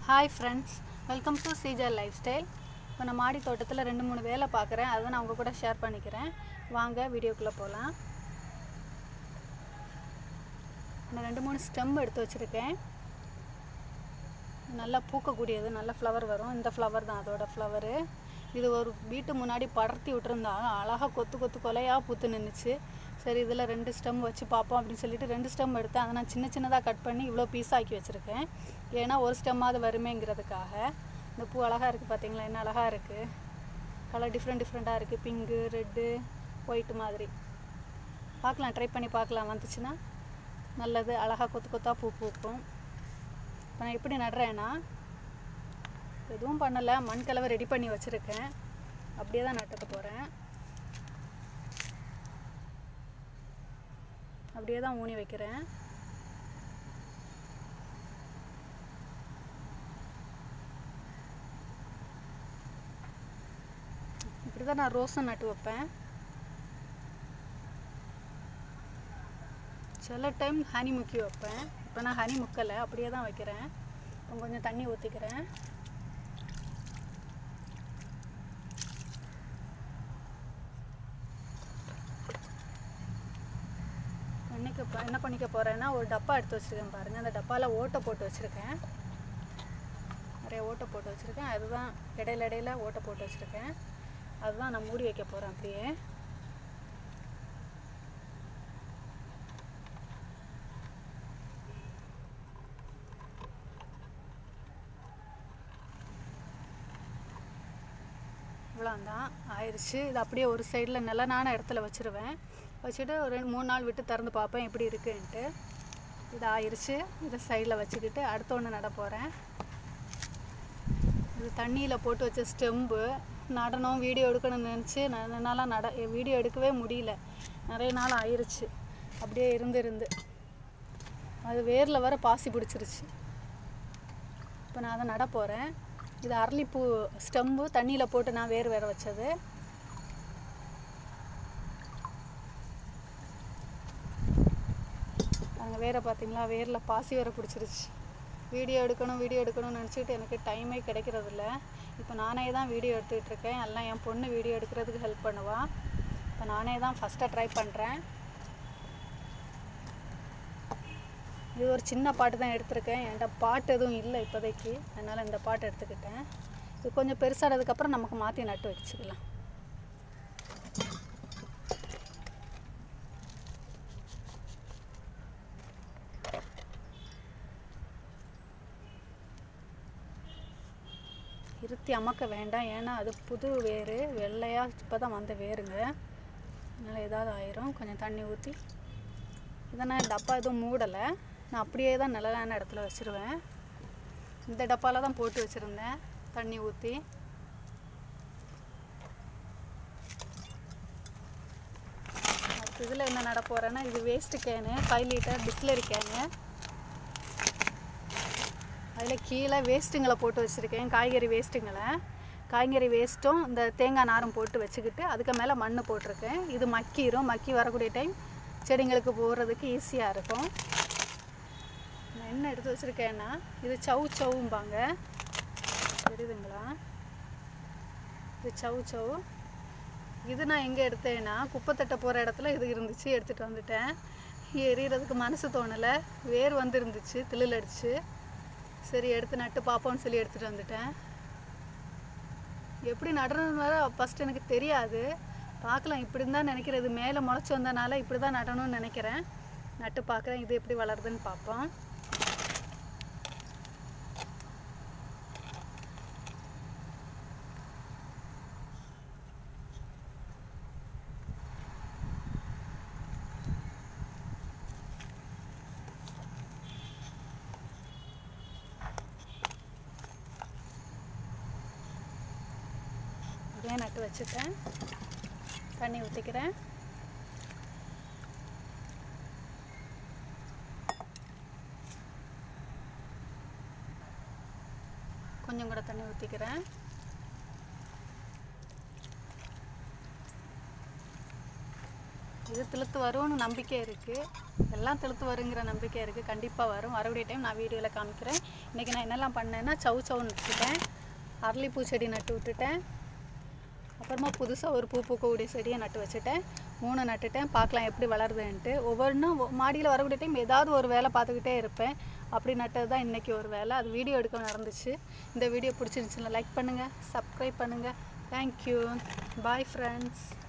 hi friends welcome to Caesar lifestyle இப்போ நான் மாடி தோட்டத்தில் ரெண்டு மூணு வேலை பார்க்குறேன் அதை நான் உங்கள் கூட ஷேர் பண்ணிக்கிறேன் வாங்க வீடியோக்குள்ளே போகலாம் நான் ரெண்டு மூணு ஸ்டெம் எடுத்து வச்சுருக்கேன் நல்லா பூக்கக்கூடியது நல்ல ஃப்ளவர் வரும் இந்த ஃப்ளவர் தான் அதோட ஃப்ளவரு இது ஒரு வீட்டு முன்னாடி படர்த்தி விட்டுருந்தாங்க அழகாக கொத்து கொத்து கொலையாக பூத்து நின்றுச்சு சரி இதில் ரெண்டு ஸ்டெம் வச்சு பார்ப்போம் அப்படின்னு சொல்லிட்டு ரெண்டு ஸ்டெம் எடுத்தேன் அதை நான் சின்ன சின்னதாக கட் பண்ணி இவ்வளோ பீஸ் ஆக்கி வச்சுருக்கேன் ஏன்னா ஒரு ஸ்டெம்மாவது வருமேங்கிறதுக்காக இந்த பூ அழகாக இருக்குது பார்த்தீங்களா என்ன அழகாக இருக்குது கலர் டிஃப்ரெண்ட் டிஃப்ரெண்ட்டாக இருக்குது பிங்கு ரெட்டு ஒயிட்டு மாதிரி பார்க்கலாம் ட்ரை பண்ணி பார்க்கலாம் வந்துச்சுன்னா நல்லது அழகாக கொத்து கொத்தாக பூ பூக்கும் இப்போ நான் எப்படி நடுறேன்னா எதுவும் பண்ணலை மண் கலவை ரெடி பண்ணி வச்சுருக்கேன் அப்படியே தான் நட்டுக்க போகிறேன் அப்படியே தான் ஊனி வைக்கிறேன் இப்படி தான் நான் ரோஸும் நட்டு வைப்பேன் சில டைம் ஹனி முக்கி வைப்பேன் இப்போ நான் ஹனி முக்கலை அப்படியே தான் வைக்கிறேன் இப்போ கொஞ்சம் தண்ணி ஊற்றிக்கிறேன் இன்னைக்கு இப்போ என்ன பண்ணிக்க போகிறேன்னா ஒரு டப்பா எடுத்து வச்சுருக்கேன் பாருங்கள் அந்த டப்பாவில் ஓட்டை போட்டு வச்சுருக்கேன் நிறைய ஓட்டை போட்டு வச்சுருக்கேன் அதுதான் இடையில இடையில ஓட்டை போட்டு வச்சுருக்கேன் அதுதான் நான் மூடி வைக்க போகிறேன் அப்படியே இவ்வளோந்தான் ஆயிடுச்சு இது அப்படியே ஒரு சைடில் நிலனான இடத்துல வச்சுருவேன் வச்சுட்டு ஒரு ரெண்டு மூணு நாள் விட்டு திறந்து பார்ப்பேன் எப்படி இருக்குன்ட்டு இது ஆயிடுச்சு இதை சைடில் வச்சுக்கிட்டு அடுத்த ஒன்று நட போகிறேன் இது தண்ணியில் போட்டு வச்ச ஸ்டெம்பு நடனம் வீடியோ எடுக்கணும்னு நினச்சி நான் என்னால் நட வீடியோ எடுக்கவே முடியல நிறைய நாள் ஆயிடுச்சு அப்படியே இருந்து இருந்து அது வேரில் வர பாசி பிடிச்சிருச்சு இப்போ நான் அதை நட போகிறேன் இது அரளிப்பூ ஸ்டெம்பு தண்ணியில் போட்டு நான் வேறு வேற வச்சது அங்கே வேற பார்த்தீங்களா வேரில் பாசி வேற பிடிச்சிருச்சு வீடியோ எடுக்கணும் வீடியோ எடுக்கணும்னு நினச்சிக்கிட்டு எனக்கு டைமே கிடைக்கிறதில்ல இப்போ நானே தான் வீடியோ எடுத்துக்கிட்டு இருக்கேன் எல்லாம் என் பொண்ணு வீடியோ எடுக்கிறதுக்கு ஹெல்ப் பண்ணுவா இப்போ நானே தான் ஃபஸ்ட்டாக ட்ரை பண்ணுறேன் இது ஒரு சின்ன பாட்டு தான் எடுத்திருக்கேன் என்கிட்ட பாட்டு எதுவும் இல்லை இப்போதைக்கு அதனால் இந்த பாட்டு எடுத்துக்கிட்டேன் இது கொஞ்சம் பெருசானதுக்கப்புறம் நமக்கு மாற்றி நட்டு வச்சுக்கலாம் இருத்தி அமக்க வேண்டாம் ஏன்னா அது புது வேர் வெள்ளையாக இப்போ தான் வந்த வேருங்க அதனால் ஏதாவது ஆயிரும் கொஞ்சம் தண்ணி ஊற்றி இதை நான் டப்பா எதுவும் மூடலை நான் அப்படியே தான் நிழலான இடத்துல வச்சுருவேன் இந்த டப்பாவில் தான் போட்டு வச்சுருந்தேன் தண்ணி ஊற்றி அடுத்து இதில் என்ன நட போகிறேன்னா இது waste can five litre Bisleri can அதில் கீழே வேஸ்ட்டுங்களை போட்டு வச்சுருக்கேன் காய்கறி வேஸ்ட்டுங்களை காய்கறி வேஸ்ட்டும் இந்த தேங்காய் நாரும் போட்டு வச்சுக்கிட்டு அதுக்கு மேலே மண் போட்டிருக்கேன் இது மக்கிரும் மக்கி வரக்கூடிய டைம் செடிங்களுக்கு போடுறதுக்கு ஈஸியாக இருக்கும் நான் என்ன எடுத்து வச்சுருக்கேன்னா இது சவு சவும்பாங்க தெரியுதுங்களா இது சவு சவு இது நான் எங்கே எடுத்தேன்னா குப்பைத்தட்டை போகிற இடத்துல இது இருந்துச்சு எடுத்துகிட்டு வந்துட்டேன் எறிகிறதுக்கு மனசு தோணலை வேர் வந்து இருந்துச்சு திளில் அடிச்சு சரி எடுத்து நட்டு பார்ப்போம்னு சொல்லி எடுத்துகிட்டு வந்துட்டேன் எப்படி நடணும்னால ஃபஸ்ட் எனக்கு தெரியாது பார்க்கலாம் இப்படி தான் நினைக்கிறேன் இது மேலே முளைச்சி வந்தனால இப்படி தான் நடணும்னு நினைக்கிறேன் நட்டு பார்க்குறேன் இது எப்படி வளருதுன்னு பார்ப்போம் அப்படியே நட்டு வச்சுட்டேன் தண்ணி ஊற்றிக்கிறேன் கொஞ்சம் கூட தண்ணி ஊற்றிக்கிறேன் இது திழுத்து வரும்னு நம்பிக்கை இருக்குது எல்லாம் திழுத்து வருங்கிற நம்பிக்கை இருக்குது கண்டிப்பாக வரும் வரக்கூடிய டைம் நான் வீடியோவில் காமிக்கிறேன் இன்றைக்கி நான் என்னெல்லாம் பண்ணேன்னா சவு சவு நட்டுட்டேன் அரளிப்பூ செடி நட்டு விட்டுட்டேன் அப்புறமா புதுசாக ஒரு பூ பூக்கக்கூடிய செடியை நட்டு வச்சுட்டேன் மூணு நட்டுட்டேன் பார்க்கலாம் எப்படி வளருதுன்ட்டு ஒவ்வொன்றும் மாடியில் வரக்கூடிய டைம் ஏதாவது ஒரு வேலை பார்த்துக்கிட்டே இருப்பேன் அப்படி நட்டது தான் இன்றைக்கி ஒரு வேலை அது வீடியோ எடுக்க நடந்துச்சு இந்த வீடியோ பிடிச்சிருந்துச்சுன்னா லைக் பண்ணுங்கள் சப்ஸ்கிரைப் பண்ணுங்கள் தேங்க்யூ பாய் ஃப்ரெண்ட்ஸ்